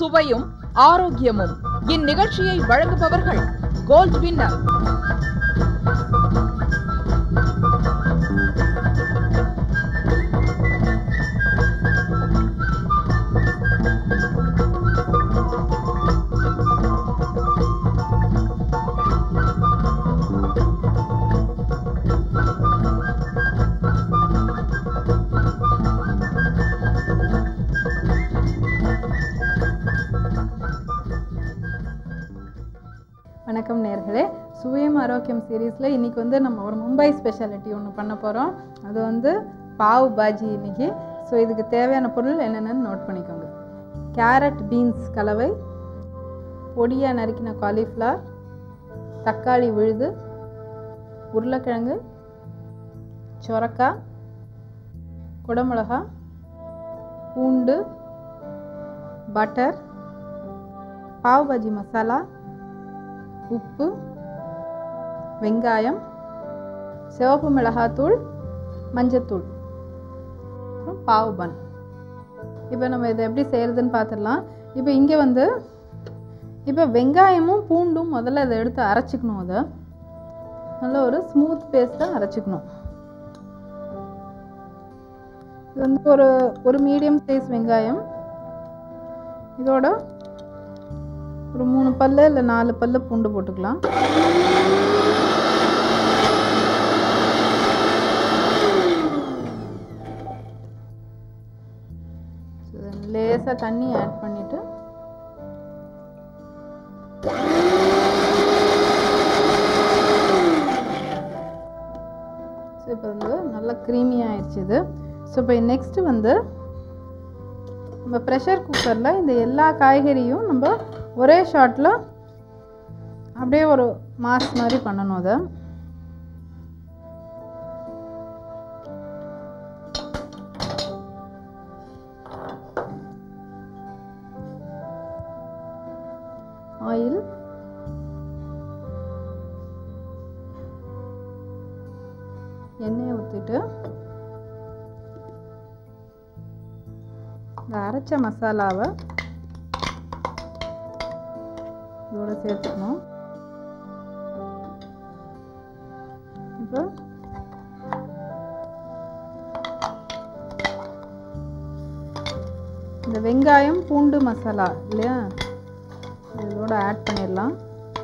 சுவையும் ஆரோக்கியமும் இந்நிகழ்ச்சியை வழங்குபவர்கள் கோல்ட் வின்னர் வணக்கம் நேர்களே சுவையும் ஆரோக்கியம் சீரீஸில் இன்றைக்கி வந்து நம்ம ஒரு மும்பை ஸ்பெஷாலிட்டி ஒன்று பண்ண போகிறோம் அது வந்து பாவ் பாஜி இன்னைக்கு ஸோ இதுக்கு தேவையான பொருள் என்னென்னு நோட் பண்ணிக்கோங்க கேரட் பீன்ஸ் கலவை பொடியாக நறுக்கின காலிஃப்ளவர் தக்காளி விழுது உருளைக்கிழங்கு சொரக்காய் குடமிளகா பூண்டு பட்டர் பாவ் பாஜி மசாலா உப்பு வெங்காயம் சிவப்பு மிளகாத்தூள் மஞ்சத்தூள் அப்புறம் பாவு பன் இப்போ நம்ம இதை எப்படி செய்கிறதுன்னு பார்த்துடலாம் இப்போ இங்கே வந்து இப்போ வெங்காயமும் பூண்டும் முதல்ல அதை எடுத்து அரைச்சிக்கணும் அதை நல்ல ஒரு ஸ்மூத் பேஸ்ட்டாக அரைச்சிக்கணும் இது வந்து ஒரு ஒரு மீடியம் சைஸ் வெங்காயம் இதோட ஒரு மூணு பல்லு இல்லை நாலு பல்லு பூண்டு போட்டுக்கலாம் லேசாக தண்ணி ஆட் பண்ணிட்டு ஸோ இப்போ வந்து நல்லா க்ரீமி ஆயிடுச்சு இது ஸோ இப்போ நெக்ஸ்ட்டு வந்து நம்ம ப்ரெஷர் குக்கரில் இந்த எல்லா காய்கறியும் நம்ம ஒரே ஷாட்டில் அப்படியே ஒரு மாஸ் மாதிரி பண்ணணும் அதை ஆயில் எண்ணெயை ஊற்றிட்டு இந்த அரைச்ச மசாலாவை இதோட சேர்த்துக்கணும் இப்போ இந்த வெங்காயம் பூண்டு மசாலா இல்லையா இதோட ஆட் பண்ணிடலாம்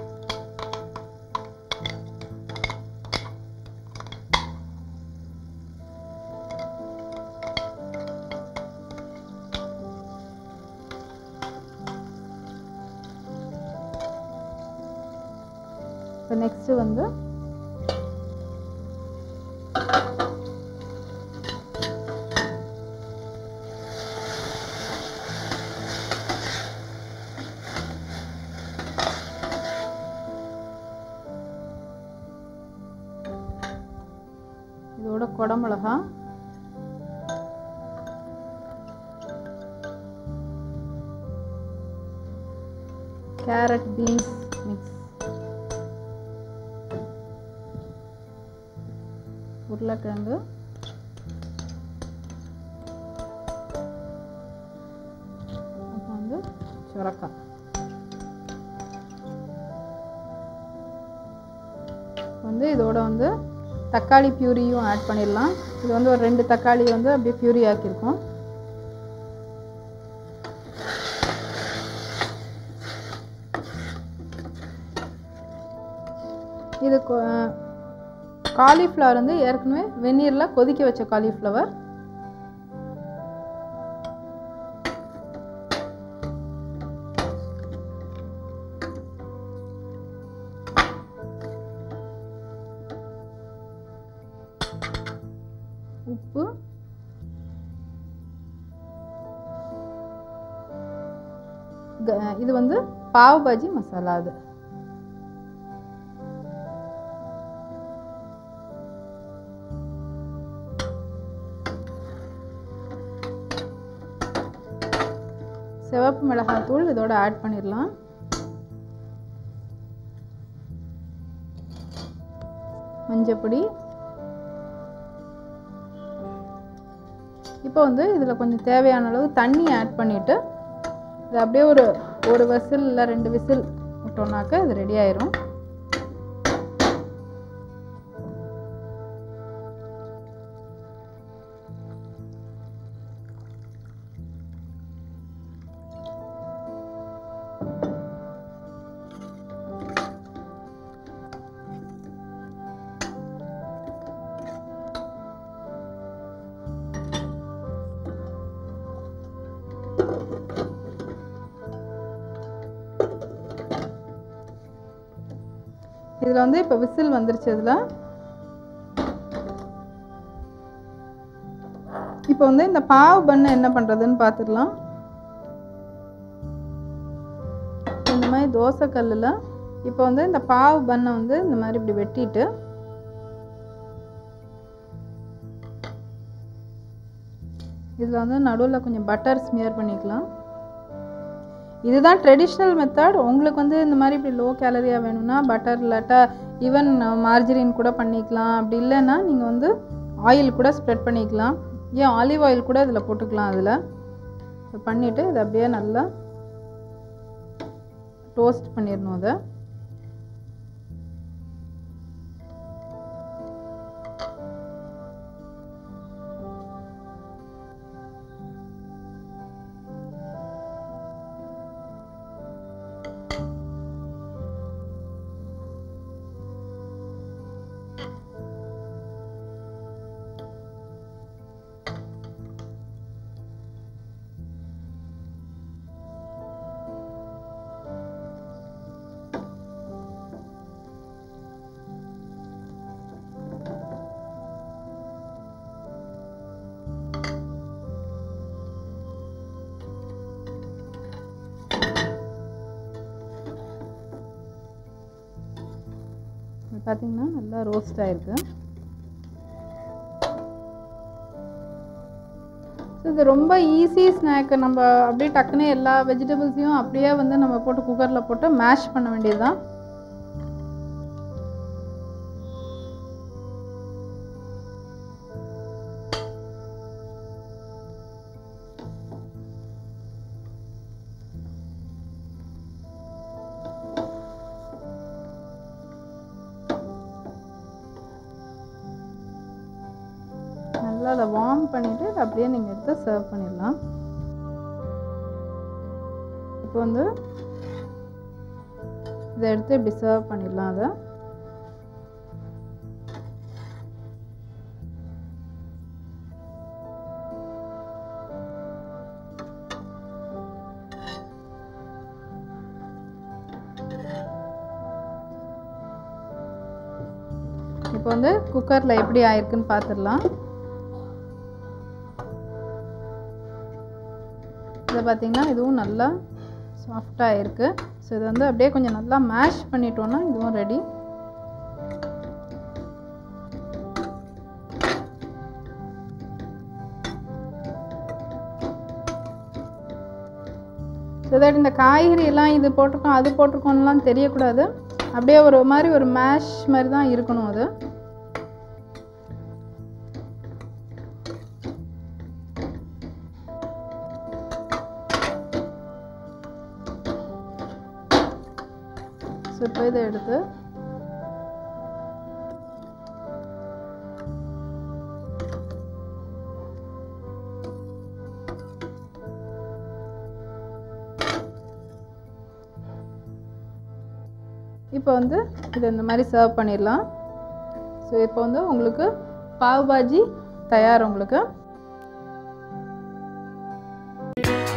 இப்போ நெக்ஸ்ட்டு வந்து இதோட குடமிளகா கேரட் பீன்ஸ் மிக்ஸ் உருளைக்கிழங்கு அப்புறம் வந்து சுரக்காய் வந்து இதோட வந்து தக்காளி பியூரியும் ஆட் பண்ணிடலாம் இது வந்து ஒரு ரெண்டு தக்காளி வந்து அப்படியே பியூரி ஆக்கியிருக்கோம் இது காலிஃப்ளவர் வந்து ஏற்கனவே வெந்நீரில் கொதிக்க வச்ச காலிஃப்ளவர் உப்பு இது வந்து பாவ் பாஜி மசாலா அது சிவப்பு மிளகாத்தூள் இதோட ஆட் பண்ணிடலாம் மஞ்சப்பொடி இப்போ வந்து இதில் கொஞ்சம் தேவையான அளவு தண்ணி ஆட் பண்ணிவிட்டு இது அப்படியே ஒரு ஒரு விசில் இல்லை ரெண்டு விசில் விட்டோம்னாக்க இது ரெடி ஆயிரும் இதில் வந்து இப்போ விசில் வந்துருச்சு இதில் இப்போ வந்து இந்த பாவு பண்ணு என்ன பண்ணுறதுன்னு பார்த்துடலாம் இந்த மாதிரி தோசை கல்லில் இப்போ வந்து இந்த பாவு பண்ணை வந்து இந்த மாதிரி இப்படி வெட்டிட்டு இதில் வந்து நடுவில் கொஞ்சம் பட்டர் ஸ்மியர் பண்ணிக்கலாம் இதுதான் ட்ரெடிஷ்னல் மெத்தட் உங்களுக்கு வந்து இந்த மாதிரி இப்படி லோ கேலரியாக வேணும்னா பட்டர் இல்லாட்டா ஈவன் மார்ஜரின் கூட பண்ணிக்கலாம் அப்படி இல்லைன்னா நீங்கள் வந்து ஆயில் கூட ஸ்ப்ரெட் பண்ணிக்கலாம் ஏன் ஆலிவ் ஆயில் கூட இதில் போட்டுக்கலாம் அதில் ஸோ பண்ணிவிட்டு இதை அப்படியே நல்லா டோஸ்ட் பண்ணிடணும் அதை இது பார்த்தீங்கன்னா நல்லா ரோஸ்ட் ஆயிருக்கு ஸோ இது ரொம்ப ஈஸி ஸ்நாக்கு நம்ம அப்படியே டக்குன்னு எல்லா வெஜிடபிள்ஸையும் அப்படியே வந்து நம்ம போட்டு குக்கரில் போட்டு மேஷ் பண்ண வேண்டியது தான் நல்லா அதை வார்ம் பண்ணிவிட்டு அதை அப்படியே நீங்கள் எடுத்து சர்வ் பண்ணிடலாம் இப்போ வந்து இதை எடுத்து இப்படி சர்வ் பண்ணிடலாம் அதை இப்போ வந்து குக்கரில் எப்படி ஆயிருக்குன்னு பார்த்துடலாம் இதை பார்த்தீங்கன்னா இதுவும் நல்லா சாஃப்டாக இருக்குது ஸோ இதை வந்து அப்படியே கொஞ்சம் நல்லா மேஷ் பண்ணிட்டோன்னா இதுவும் ரெடி ஸோ தட் இந்த காய்கறி எல்லாம் இது போட்டிருக்கோம் அது போட்டிருக்கோம்லாம் தெரியக்கூடாது அப்படியே ஒரு மாதிரி ஒரு மேஷ் மாதிரி தான் இருக்கணும் அது ஸோ இப்போ இதை எடுத்து இப்போ வந்து இதை இந்த மாதிரி சர்வ் பண்ணிடலாம் ஸோ இப்போ வந்து உங்களுக்கு பாவ் பாஜி தயார் உங்களுக்கு